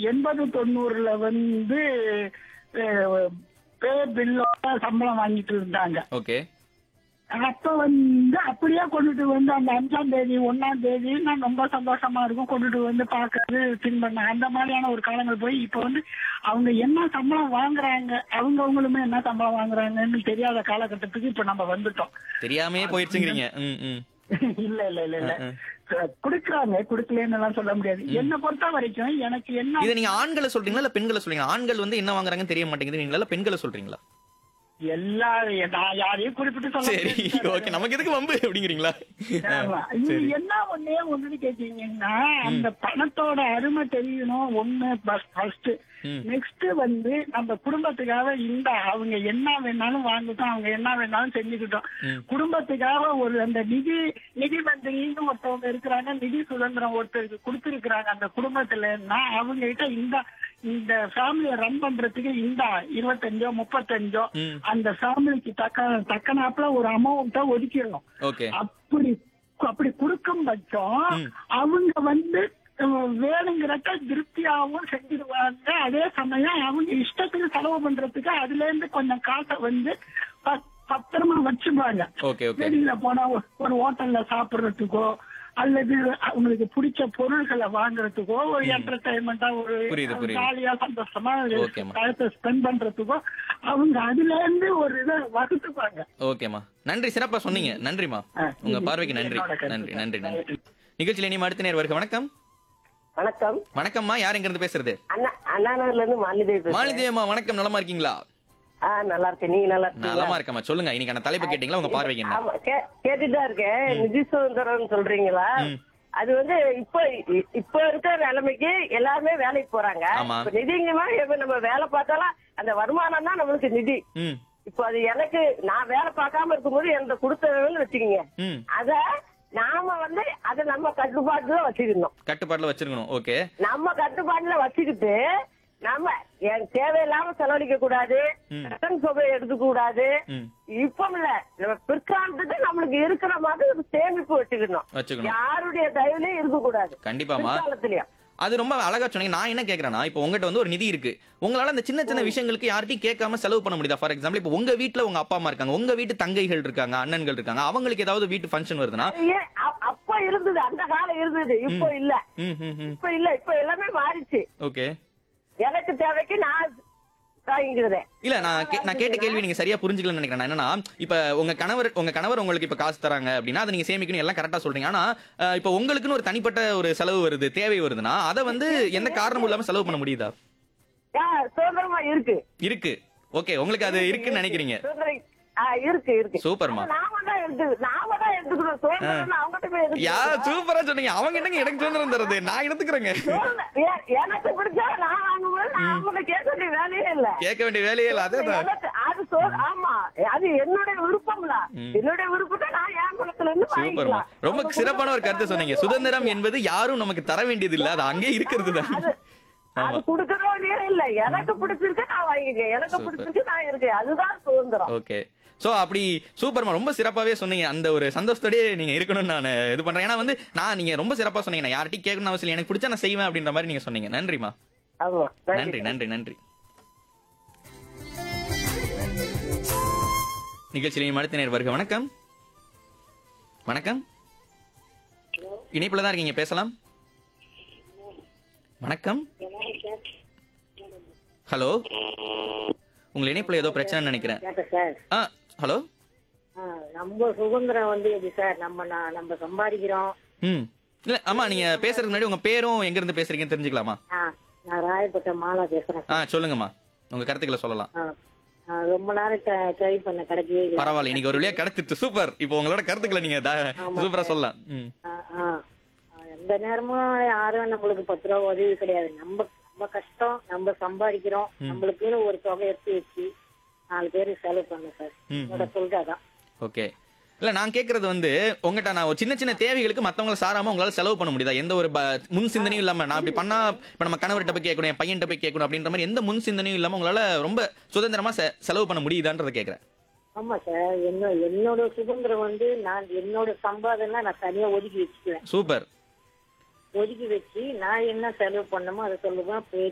எண்பது தொண்ணூறுல வந்து பே பில்லோட சம்பளம் வாங்கிட்டு இருந்தாங்க ஓகே அப்ப வந்து அப்படியே கொண்டுட்டு வந்து அந்த அஞ்சாம் தேதி ஒன்னாம் தேதி நான் ரொம்ப சந்தோஷமா இருக்கும் கொண்டுட்டு வந்து பாக்குறது தின் பண்ண அந்த மாதிரியான ஒரு காலங்கள் போய் இப்ப வந்து அவங்க என்ன சம்பளம் வாங்குறாங்க அவங்க அவங்களுமே என்ன சம்பளம் வாங்குறாங்கன்னு தெரியாத காலகட்டத்துக்கு இப்ப நம்ம வந்துட்டோம் தெரியாமே போயிடுச்சுங்கிறீங்க ம் ம் இல்ல இல்ல இல்ல இல்ல குடுக்கறாங்க குடுக்கலன்னு எல்லாம் சொல்ல முடியாது என்ன பொறுத்த வரைக்கும் எனக்கு என்ன இதை நீங்க ஆண்களை சொல்றீங்களா இல்ல பெண்களை சொல்றீங்களா ஆண்கள் வந்து என்ன வாங்குறாங்கன்னு தெரிய மாட்டேங்குது நீங்களா இல்ல பெண்களை சொல்றீங்களா எல்லா நான் யாரையும் குறிப்பிட்டு சொல்ல சரி முடியாது. ஓகே நமக்கு எதுக்கு வம்பு அப்படிங்கிறீங்களா ஆமா. இது என்ன ஒண்ணே ஒண்ணுன்னு கேட்டீங்கன்னா அந்த பணத்தோட அருமை தெரியணும் ஒண்ணு ஃபர்ஸ்ட் ம். நெக்ஸ்ட் வந்து நம்ம குடும்பத்துக்காக இந்த அவங்க என்ன வேணாலும் வாங்கட்டும் அவங்க என்ன வேணாலும் செஞ்சுக்கிட்டோம் ம். குடும்பத்துக்காக ஒரு அந்த நிதி நிதி மந்திரின்னு ஒருத்தவங்க இருக்கிறாங்க நிதி சுதந்திரம் ஒருத்தருக்கு கொடுத்திருக்கிறாங்க அந்த குடும்பத்துலன்னா அவங்க கிட்ட இந்த இந்த ஃபேமிலியை ரன் பண்றதுக்கு இந்த இருபத்தஞ்சோ முப்பத்தஞ்சோ ம். அந்த ஃபேமிலிக்கு தக்க தக்கனாப்புல ஒரு அமௌண்ட்டை ஒதுக்கிடணும் ஓகே அப்படி அப்படி கொடுக்கும் பட்சம் ம். அவங்க வந்து அஹ், வேணுங்கிறத திருப்தியாகவும் செஞ்சிருவாங்க அதே சமயம் அவங்க இஷ்டத்துக்கு செலவு பண்றதுக்கு அதுல இருந்து கொஞ்சம் காசை வந்து ப- பத்திரமா வச்சுப்பாங்க ஓகே ஓகே வெளியில போனா ஒரு- ஒரு ஹோட்டல்ல சாப்பிடுறதுக்கோ அல்லது அவங்களுக்கு பிடிச்ச பொருள்களை வாங்குறதுக்கோ ஒரு என்டர்டைன்மெண்டா ஒரு புரியுது, புரியுது. ஜாலியா சந்தோஷமா ஓகேம்மா. டயத்தை ஸ்பெண்ட் பண்றதுக்கோ அவங்க அதுல இருந்து ஒரு இதை வகுத்துப்பாங்க ஓகேமா நன்றி சிறப்பா சொன்னீங்க நன்றிமா ஆ, உங்க இது பார்வைக்கு நன்றி என்னோட கருத்து. நன்றி நன்றி நன்றி நிகழ்ச்சியில இனி அடுத்த நேர் வருக வணக்கம் வணக்கம் வணக்கம்மா யார் எங்க இருந்து பேசுறது அண்ணா அண்ணாநகர்ல இருந்து மாலிதேவி பேசுறேன். மாலிதேவம்மா வணக்கம் நலமா இருக்கீங்களா ஆ நல்லா இருக்கேன் நீங்க நல்லா இருக்கீங்களா நலமா இருக்கம்மா சொல்லுங்க இன்னைக்கான தலைப்பு கேட்டீங்களா உங்க பார்வைக்கு என்ன ஆமா கே- கேட்டுட்டு தான் இருக்கேன் நிதி சுதந்திரம் சொல்றீங்களா ம். அது வந்து இப்ப இ- இப்ப இருக்கிற நிலைமைக்கு எல்லாருமே வேலைக்கு போறாங்க ஆமா. இப்ப நிதிங்கமா இப்ப நம்ம வேலை பார்த்தாலும் அந்த வருமானம் தான் நம்மளுக்கு நிதி ம் இப்போ அது எனக்கு நான் வேலை பார்க்காம இருக்கும்போது எனக்கு கொடுத்ததுன்னு வச்சுக்கோங்க ம் அத நாம வந்து அதை நம்ம கட்டுப்பாட்டுல வச்சுக்கணும் கட்டுப்பாட்டுல வச்சிருக்கணும் ஓகே நம்ம கட்டுப்பாட்டுல வச்சுக்கிட்டு நம்ம என் தேவையில்லாம செலவழிக்க கூடாது ம். கடன் தொகை எடுக்க கூடாது ம் இப்ப இல்ல நம்ம பிற்காலத்துக்கு நம்மளுக்கு இருக்கிற மாதிரி ஒரு சேமிப்பு வச்சுக்கணும் வச்சுக்கணும் யாருடைய தயவுலயும் இருக்க கூடாது கண்டிப்பாமா பிற்காலத்திலயும் அது ரொம்ப அழகா சொன்னீங்க நான் என்ன கேக்குறேன்னா இப்போ உங்ககிட்ட வந்து ஒரு நிதி இருக்கு உங்களால அந்த சின்ன சின்ன விஷயங்களுக்கு யார்ட்டையும் கேட்காம செலவு பண்ண முடியுதா ஃபார் எக்ஸாம்பிள் இப்போ உங்க வீட்ல உங்க அப்பா அம்மா இருக்காங்க உங்க வீட்டு தங்கைகள் இருக்காங்க அண்ணன்கள் இருக்காங்க அவங்களுக்கு ஏதாவது வீட்டு ஃபங்க்ஷன் வருதுன்னா ஏன் அ- அப்ப இருந்தது அந்த காலம் இருந்தது இப்போ இல்ல ம் ம் ம் இப்ப இல்ல இப்ப எல்லாமே மாறிச்சு ஓகே எனக்கு தேவைக்கு நான் வாங்கிக்கிறேன் இல்ல நான் கே- நான் கேட்ட கேள்வி நீங்க சரியா புரிஞ்சுக்கலன்னு நினைக்கிறேன் நான் என்னன்னா இப்ப உங்க கணவர் உங்க கணவர் உங்களுக்கு இப்ப காசு தராங்க அப்படின்னா அதை நீங்க சேமிக்கணும் எல்லாம் கரெக்டா சொல்றீங்க ஆனா அஹ், இப்ப உங்களுக்குன்னு ஒரு தனிப்பட்ட ஒரு செலவு வருது தேவை வருதுன்னா அதை வந்து எந்த காரணமும் இல்லாம செலவு பண்ண முடியுதா ஆ, சுதந்திரமா இருக்கு இருக்கு ஓகே உங்களுக்கு அது இருக்குன்னு நினைக்கிறீங்க சுதந்திரம் ஆ, இருக்கு இருக்கு சூப்பர்மா. அது நாம தான் எடுத்து நாம தான் எடுத்துக்கணும் சுதந்திரம் அவங்ககிட்ட போய் எடுத்துக்கணும். யா சூப்பரா சொன்னீங்க அவங்க என்னங்க எனக்கு சுதந்திரம் தருது நான் எடுத்துக்கிறேங்க சுதந்திரம் எ- எனக்கு பிடிச்சா நான் வாங்கும்போது நான் அவங்கள்ட்ட கேட்க வேண்டிய வேலையே இல்ல கேட்க வேண்டிய வேலையே இல்ல அதேதான் எனக்கு அது சு- ஆமா அது என்னுடைய விருப்பம்ல என்னுடைய விருப்பத்தை நான் என் குளத்துல இருந்து சூப்பர்மா வாங்கிக்கலாம் ரொம்ப அவங்க சிறப்பான ஒரு கருத்து சொன்னீங்க சுதந்திரம் என்பது யாரும் நமக்கு தர வேண்டியது இல்ல அது அங்கே இருக்கிறது தான் அது அது கொடுக்கறதே இல்ல எனக்கு பிடிச்சிருக்கு நான் வாங்கிக்கேன் எனக்கு Super. பிடிச்சிருக்கு நான் இருக்கேன் அதுதான் சுதந்திரம் ஓகே சோ அப்படி சூப்பர்மா ரொம்ப சிறப்பாவே சொன்னீங்க அந்த ஒரு சந்தோஷத்தோடயே நீங்க இருக்கணும்னு நான் இது பண்றேன் ஏன்னா வந்து நான் நீங்க ரொம்ப சிறப்பா சொன்னீங்க நான் யார்ட்டையும் கேட்கணும் அவசியம் இல்லை. எனக்கு பிடிச்சா நான் செய்வேன் அப்படின்ற மாதிரி நீங்க சொன்னீங்க நன்றிமா ஆமா நன்றி நன்றி நன்றி நிகழ்ச்சியில் அடுத்த நேர் வருக வணக்கம் வணக்கம் இணைப்புல தான் இருக்கீங்க பேசலாம் வணக்கம் ஹலோ உங்க இணைப்புல ஏதோ பிரச்சனை நினைக்கிறேன் கேட்டேன் சார் ஆ ஹலோ ஆ, நம்ம சுதந்திரம் வந்து எப்படி சார் நம்ம நா- நம்ம சம்பாதிக்கிறோம் ம் இல்ல ஆமா நீங்க பேசுறதுக்கு முன்னாடி உங்க பேரும் எங்க இருந்து பேசுறீங்கன்னு தெரிஞ்சுக்கலாமா ஆ, நான் ராயப்பட்ட மாலா பேசுறேன் ஆ சொல்லுங்கம்மா உங்க கருத்துக்களை சொல்லலாம் ஆ, ஆ, ரொம்ப நேரம் ட்ரை பண்ண கிடைக்கவே இல்லை பரவாயில்ல இன்னைக்கு ஒரு வழியா கிடைச்சிட்டு சூப்பர் இப்போ உங்களோட கருத்துக்களை நீங்க த- சூப்பரா சொல்லலாம் ம் ஆ, ஆ. ஆ, எந்த நேரமும் யாரும் நம்மளுக்கு பத்து ரூபா உதவி கிடையாது நம்ம நம்ம கஷ்டம் நம்ம சம்பாதிக்கிறோம் நம்மளுக்குன்னு ஒரு தொகை எடுத்து வச்சு நாலு பேருக்கு செலவு பண்ண சார் ம், என்னோட சொல்றாதான் ஓகே இல்ல நான் கேக்குறது வந்து உங்ககிட்ட நான் ஒரு சின்ன சின்ன தேவைகளுக்கு மத்தவங்கள சாராம உங்களால செலவு பண்ண முடியுதா எந்த ஒரு ப- முன் சிந்தனையும் இல்லாம நான் இப்படி பண்ணா இப்ப நம்ம கணவர்கிட்ட போய் கேட்கணும் என் பையன்கிட்ட போய் கேட்கணும் அப்படின்ற மாதிரி எந்த முன் சிந்தனையும் இல்லாம உங்களால ரொம்ப சுதந்திரமா செ- செலவு பண்ண முடியுதான்றத கேக்குறேன் ஆமா சார் என்ன என்னோட சுதந்திரம் வந்து நான் என்னோட சம்பாதனை நான் தனியா ஒதுக்கி வச்சுக்குவேன் சூப்பர் ஒதுக்கி வச்சு நான் என்ன செலவு பண்ணமோ அதை சொல்லுவேன் போய்